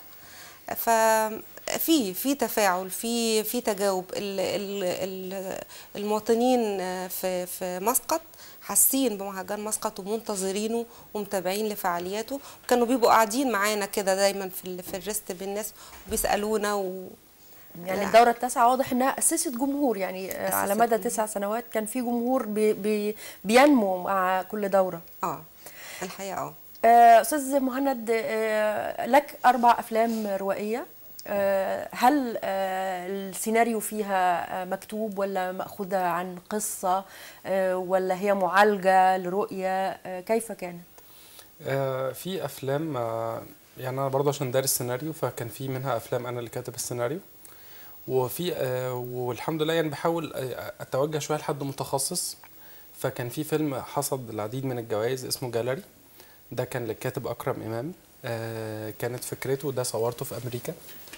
ففي في تفاعل في في تجاوب ال- ال- ال- المواطنين في في مسقط حاسين بمهرجان مسقط ومنتظرينه ومتابعين لفعالياته وكانوا بيبقوا قاعدين معانا كده دايما في ال- في الريست بالناس وبيسالونا و يعني الدورة التاسعة واضح انها اسست جمهور يعني آه، على أسست مدى جمهور. تسع سنوات كان في جمهور بي بي بينمو مع كل دورة اه الحقيقه اه آه، استاذ مهند آه، لك اربع افلام روائيه آه، هل آه، السيناريو فيها آه، مكتوب ولا مأخوذة عن قصة آه، ولا هي معالجة لرؤية آه، كيف كانت؟ آه، في افلام آه، يعني انا برضه عشان دارس سيناريو فكان في منها افلام انا اللي كاتب السيناريو وفي آه، والحمد لله يعني بحاول آه، اتوجه شويه لحد متخصص فكان في فيلم حصد العديد من الجوائز اسمه جاليري ده كان للكاتب اكرم امام آه، كانت فكرته ده صورته في امريكا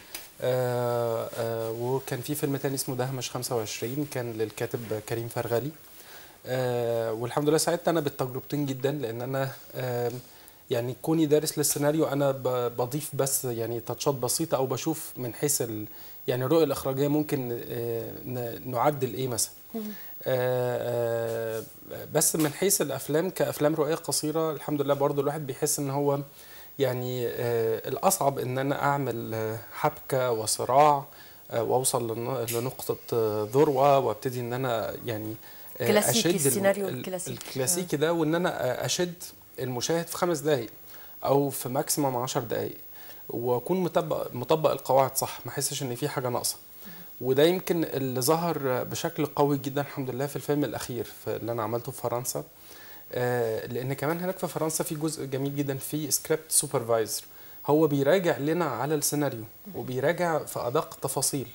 آه، آه، وكان في فيلم تاني اسمه دهمش 25 كان للكاتب كريم فرغلي آه، والحمد لله سعدت انا بالتجربتين جدا لان انا آم، يعني كوني دارس للسيناريو انا ب- بضيف بس يعني تاتشات بسيطه او بشوف من حيث ال يعني الرؤيه الاخراجيه ممكن آه، ن- نعدل ايه مثلا آه، آه، بس من حيث الافلام كافلام رؤيه قصيره الحمد لله برضو الواحد بيحس ان هو يعني آه، الاصعب ان انا اعمل آه، حبكه وصراع آه، واوصل لن- لنقطه آه، ذروه وابتدي ان انا يعني آه، كلاسيكي، أشد الم- السيناريو ال- الكلاسيكي. الكلاسيكي ده وان انا اشد المشاهد في خمس دقائق او في ماكسيمم 10 دقائق واكون مطبق مطبق القواعد صح ما احسش ان في حاجه ناقصه وده يمكن اللي ظهر بشكل قوي جدا الحمد لله في الفيلم الاخير في اللي انا عملته في فرنسا آه، لان كمان هناك في فرنسا في جزء جميل جدا في سكريبت سوبرفايزر هو بيراجع لنا على السيناريو وبيراجع في ادق التفاصيل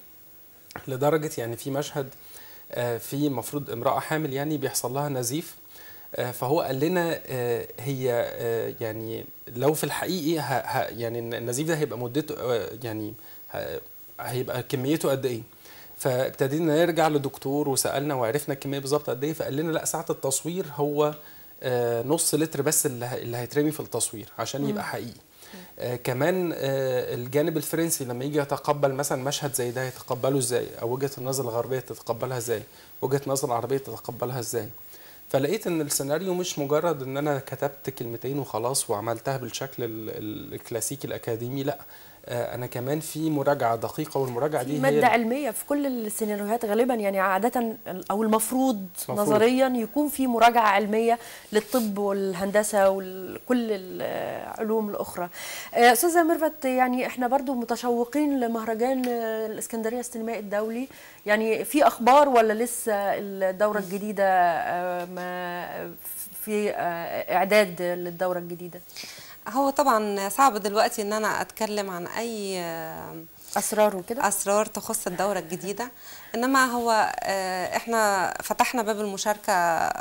لدرجه يعني في مشهد آه، في مفروض امراه حامل يعني بيحصل لها نزيف آه، فهو قال لنا آه، هي آه، يعني لو في الحقيقي ه- ه- يعني النزيف ده هيبقى مدته آه، يعني ه- هيبقى كميته قد ايه فابتدينا نرجع لدكتور وسالنا وعرفنا الكميه بالظبط قد ايه فقال لنا لا ساعه التصوير هو آه، نص لتر بس اللي ه- اللي هيترمي في التصوير عشان يبقى حقيقي آه كمان آه الجانب الفرنسي لما يجي يتقبل مثلا مشهد زي ده يتقبله ازاي او وجهه النظر الغربيه تتقبلها ازاي وجهه النظر العربيه تتقبلها ازاي فلقيت ان السيناريو مش مجرد ان انا كتبت كلمتين وخلاص وعملتها بالشكل ال- ال- الكلاسيكي الاكاديمي لا آه انا كمان في مراجعه دقيقه والمراجعه دي هي مادة ال- علمية في كل السيناريوهات غالبا يعني عادة أو المفروض مفروض. نظريا يكون في مراجعة علمية للطب والهندسة وكل العلوم الأخرى آه، أستاذة ميرفت يعني احنا برضو متشوقين لمهرجان آه، الإسكندرية السينمائي الدولي يعني في أخبار ولا لسه الدورة الجديدة آه، ما في آه، إعداد للدورة الجديدة هو طبعا صعب دلوقتي ان انا اتكلم عن اي آه، أسرار وكده اسرار تخص الدوره الجديده انما هو آه، احنا فتحنا باب المشاركه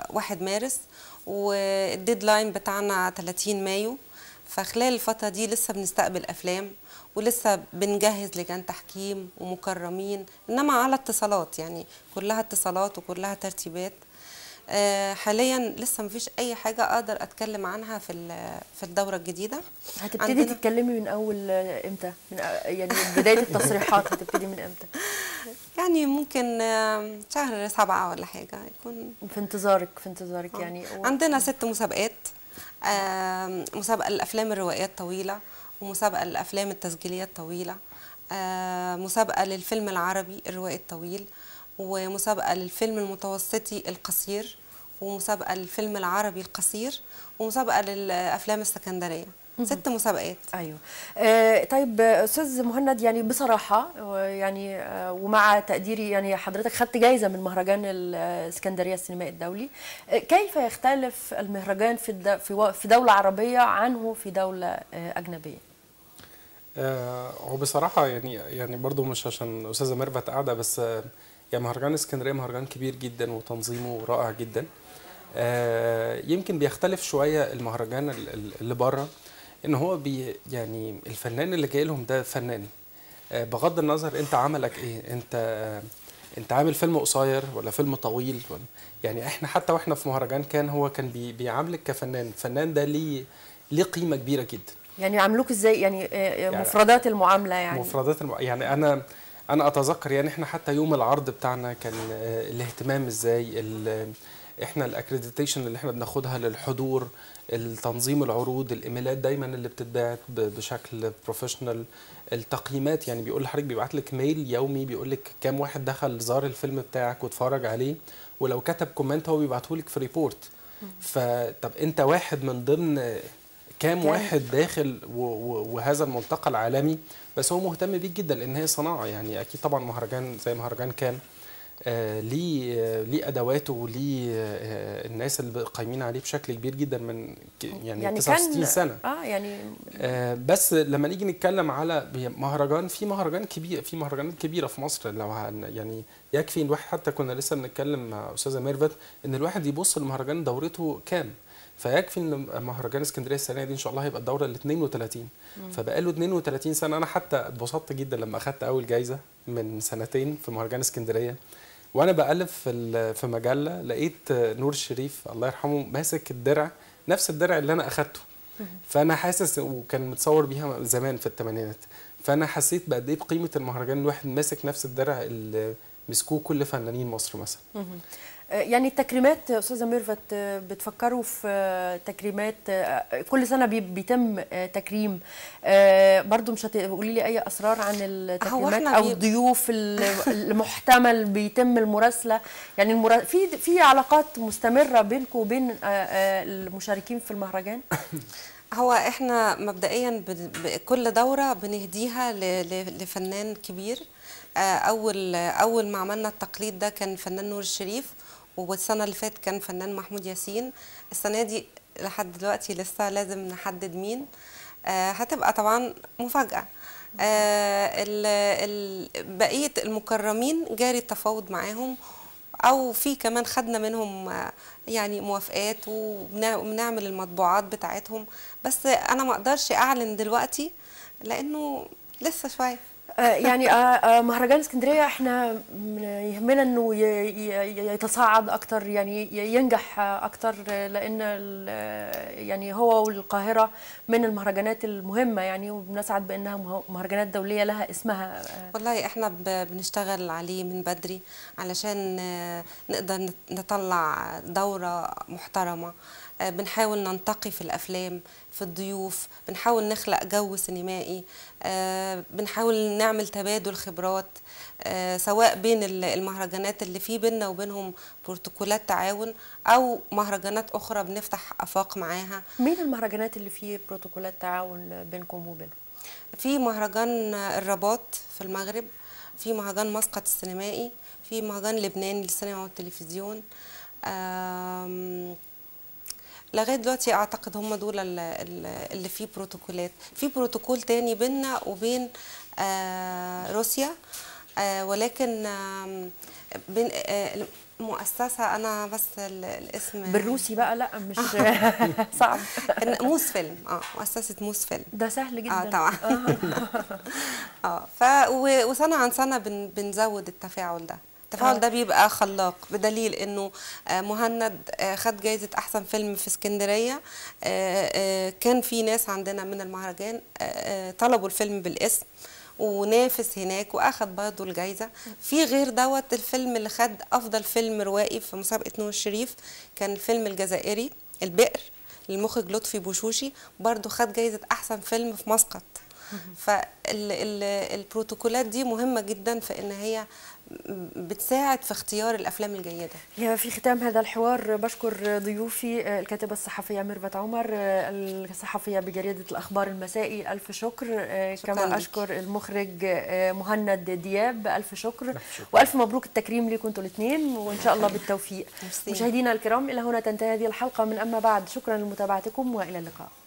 1 مارس والديدلاين بتاعنا 30 مايو فخلال الفتره دي لسه بنستقبل افلام ولسه بنجهز لجان تحكيم ومكرمين انما على اتصالات يعني كلها اتصالات وكلها ترتيبات آه، حاليا لسه مفيش اي حاجه اقدر اتكلم عنها في ال- في الدوره الجديده هتبتدي عندنا- تتكلمي من اول آه، امتى من آه، يعني بدايه التصريحات هتبتدي من امتى يعني ممكن آه، شهر سبعة ولا حاجه يكون في انتظارك في انتظارك يعني و- عندنا ست مسابقات آم، مسابقة للأفلام الروائية الطويلة ومسابقة للأفلام التسجيلية الطويلة آه، مسابقة للفيلم العربي الروائي الطويل ومسابقة للفيلم المتوسطي القصير ومسابقة للفيلم العربي القصير ومسابقة للأفلام السكندرية ست مسابقات ايوه آه طيب آه، استاذ مهند يعني بصراحه آه، يعني آه ومع تقديري يعني حضرتك خدت جايزه من مهرجان الاسكندريه السينمائي الدولي آه كيف يختلف المهرجان في الد... في, و... في دوله عربيه عنه في دوله آه اجنبيه آه، هو بصراحة يعني يعني برضو مش عشان أستاذة ميرفت قاعدة بس آه، يعني مهرجان اسكندرية مهرجان كبير جدا وتنظيمه رائع جدا آه، يمكن بيختلف شوية المهرجان ال- ال- اللي بره إن هو بي يعني الفنان اللي جاي لهم ده فنان آه، بغض النظر أنت عملك إيه أنت آه، أنت عامل فيلم قصير ولا فيلم طويل ولا يعني إحنا حتى وإحنا في مهرجان كان هو كان بي بيعاملك كفنان الفنان ده ليه ليه قيمة كبيرة جدا يعني عملوك ازاي يعني, آه، آه، يعني مفردات المعامله يعني مفردات الم... يعني انا انا اتذكر يعني احنا حتى يوم العرض بتاعنا كان آه، الاهتمام ازاي ال... احنا الاكريديتيشن اللي احنا بناخدها للحضور التنظيم العروض الايميلات دايما اللي بتتبعت ب... بشكل بروفيشنال التقييمات يعني بيقول لحضرتك بيبعت لك ميل يومي بيقول لك كام واحد دخل زار الفيلم بتاعك واتفرج عليه ولو كتب كومنت هو بيبعته لك في ريبورت فطب انت واحد من ضمن كام كام؟ واحد داخل و- و- وهذا الملتقى العالمي بس هو مهتم بيه جدا لان هي صناعه يعني اكيد طبعا مهرجان زي مهرجان كان آه ليه آه ليه ادواته وليه آه الناس اللي قايمين عليه بشكل كبير جدا من ك- يعني, يعني 69 سنه اه يعني آه بس لما نيجي نتكلم على مهرجان في مهرجان كبير في مهرجانات كبيره في مصر لو هن يعني يكفي الواحد حتى كنا لسه بنتكلم مع استاذه ميرفت ان الواحد يبص لمهرجان دورته كام فيكفي ان مهرجان اسكندريه السنه دي ان شاء الله هيبقى الدوره ال 32 فبقى له 32 سنه انا حتى اتبسطت جدا لما اخدت اول جايزه من سنتين في مهرجان اسكندريه وانا بقلب في ال- في مجله لقيت نور الشريف الله يرحمه ماسك الدرع نفس الدرع اللي انا اخدته فانا حاسس وكان متصور بيها زمان في الثمانينات فانا حسيت بقد ايه بقيمه المهرجان الواحد ماسك نفس الدرع اللي مسكوه كل فنانين مصر مثلا آه، يعني التكريمات استاذه ميرفت آه، بتفكروا في آه، تكريمات آه، كل سنه بي- بيتم آه، تكريم آه، برضو مش هتقولي لي اي اسرار عن التكريمات إحنا او بي- الضيوف ال- المحتمل بيتم المراسله يعني المرا... في في علاقات مستمره بينكم وبين آه، آه، المشاركين في المهرجان هو احنا مبدئيا ب- ب- كل دوره بنهديها ل- ل- لفنان كبير آه، اول اول ما عملنا التقليد ده كان فنان نور الشريف والسنه اللي فاتت كان فنان محمود ياسين السنه دي لحد دلوقتي لسه لازم نحدد مين آه، هتبقى طبعا مفاجاه آه، ال- ال- بقيه المكرمين جاري التفاوض معاهم او في كمان خدنا منهم آه، يعني موافقات وبنا- وبنعمل المطبوعات بتاعتهم بس انا ما اقدرش اعلن دلوقتي لانه لسه شويه آه، يعني آه، آه، مهرجان اسكندريه احنا من- يهمنا انه ي- ي- يتصاعد اكتر يعني ي- ينجح آه، اكتر آه، لان ال- آه، يعني هو والقاهره من المهرجانات المهمه يعني وبنسعد بانها مه- مهرجانات دوليه لها اسمها آه، والله احنا ب- بنشتغل عليه من بدري علشان آه، نقدر نت- نطلع دورة محترمة آه، بنحاول ننتقي في الأفلام في الضيوف بنحاول نخلق جو سينمائي آه، بنحاول نعمل تبادل خبرات آه، سواء بين ال- المهرجانات اللي في بيننا وبينهم بروتوكولات تعاون أو مهرجانات أخرى بنفتح آفاق معاها مين المهرجانات اللي فيه بروتوكولات تعاون بينكم وبينهم في مهرجان الرباط في المغرب في مهرجان مسقط السينمائي في مهرجان لبناني للسينما والتلفزيون آم، لغايه دلوقتي اعتقد هم دول ال- ال- اللي فيه بروتوكولات في بروتوكول تاني بيننا وبين آه، روسيا آه، ولكن آم، بين آه، مؤسسه انا بس ال- الاسم بالروسي بقى لا مش صعب موس فيلم اه مؤسسه موس فيلم ده سهل جدا اه طبعا اه ف و- وسنه عن سنه بن بنزود التفاعل ده التفاعل آه. ده بيبقى خلاق بدليل انه آه، مهند آه، خد جايزه احسن فيلم في اسكندريه آه، آه، كان في ناس عندنا من المهرجان آه، آه، طلبوا الفيلم بالاسم ونافس هناك واخد برضه الجايزه في غير دوت الفيلم اللي خد افضل فيلم روائي في مسابقه نور الشريف كان الفيلم الجزائري البئر للمخرج لطفي بوشوشي برضه خد جايزه احسن فيلم في مسقط فالبروتوكولات دي مهمه جدا في ان هي بتساعد في اختيار الافلام الجيده يا في ختام هذا الحوار بشكر ضيوفي آه، الكاتبة الصحفية ميرفت عمر آه، الصحفية بجريدة الأخبار المسائي ألف شكر آه، شكراً كما ليك. أشكر المخرج آه، مهند دياب ألف شكر وألف مبروك التكريم لكم انتوا الاثنين وإن شاء الله بالتوفيق ميرسي. مشاهدينا الكرام إلى هنا تنتهي هذه الحلقة من أما بعد شكرا لمتابعتكم وإلى اللقاء